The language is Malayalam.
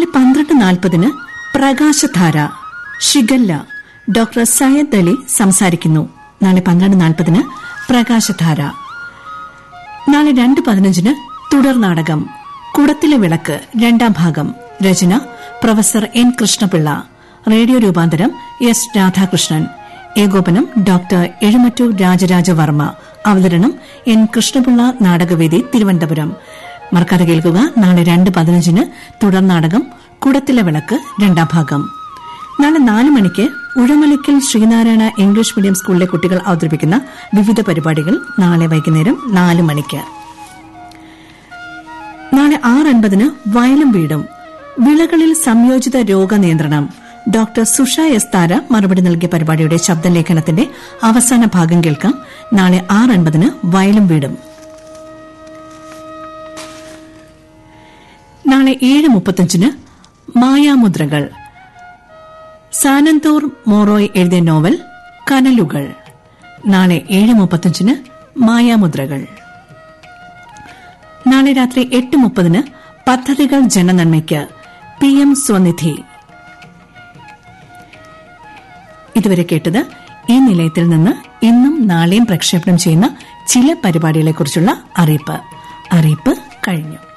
നാളെ പന്ത്രണ്ട് നാൽപ്പതിന് പ്രകാശധാര ഷിഗല്ല ഡോക്ടർ സയ്യദ് അലി സംസാരിക്കുന്നു നാളെ പന്ത്രണ്ട് നാൽപ്പതിന് പ്രകാശധാര നാളെ രണ്ട് പതിനഞ്ചിന് തുടർ നാടകം കുടത്തിലെ വിളക്ക് രണ്ടാം ഭാഗം രചന പ്രൊഫസർ എൻ കൃഷ്ണപിള്ള റേഡിയോ രൂപാന്തരം എസ് രാധാകൃഷ്ണൻ ഏകോപനം ഡോക്ടർ എഴുമറ്റൂർ രാജരാജവർമ്മ അവതരണം എൻ കൃഷ്ണപിള്ള നാടകവേദി തിരുവനന്തപുരം മറക്കാതെ കേൾക്കുക നാളെ രണ്ട് പതിനഞ്ചിന് തുടർ നാടകം കുടത്തിലെ വിളക്ക് രണ്ടാം ഭാഗം നാളെ നാല് മണിക്ക് ഉഴമലയ്ക്കൽ ശ്രീനാരായണ ഇംഗ്ലീഷ് മീഡിയം സ്കൂളിലെ കുട്ടികൾ അവതരിപ്പിക്കുന്ന വിവിധ പരിപാടികൾ നാളെ വൈകുന്നേരം നാല് മണിക്ക് നാളെ ആറ് അൻപതിന് വയലും വീടും വിളകളിൽ സംയോജിത രോഗനിയന്ത്രണം ഡോക്ടർ സുഷ എസ് താര മറുപടി നൽകിയ പരിപാടിയുടെ ശബ്ദലേഖനത്തിന്റെ അവസാന ഭാഗം കേൾക്കാം നാളെ ആറ് അൻപതിന് വയലും വീടും നാളെ ഏഴ് മുപ്പത്തഞ്ചിന് മായാമുദ്രകൾ സാനന്തോർ മോറോയ് എഴുതിയ നോവൽ കനലുകൾ നാളെ ഏഴ് മുപ്പത്തഞ്ചിന് മായാമുദ്രകൾ നാളെ രാത്രി എട്ട് മുപ്പതിന് പദ്ധതികൾ ജനനന്മയ്ക്ക് പി എം സ്വനിധി ഇതുവരെ കേട്ടത് ഈ നിലയത്തിൽ നിന്ന് ഇന്നും നാളെയും പ്രക്ഷേപണം ചെയ്യുന്ന ചില പരിപാടികളെക്കുറിച്ചുള്ള അറിയിപ്പ് അറിയിപ്പ് കഴിഞ്ഞു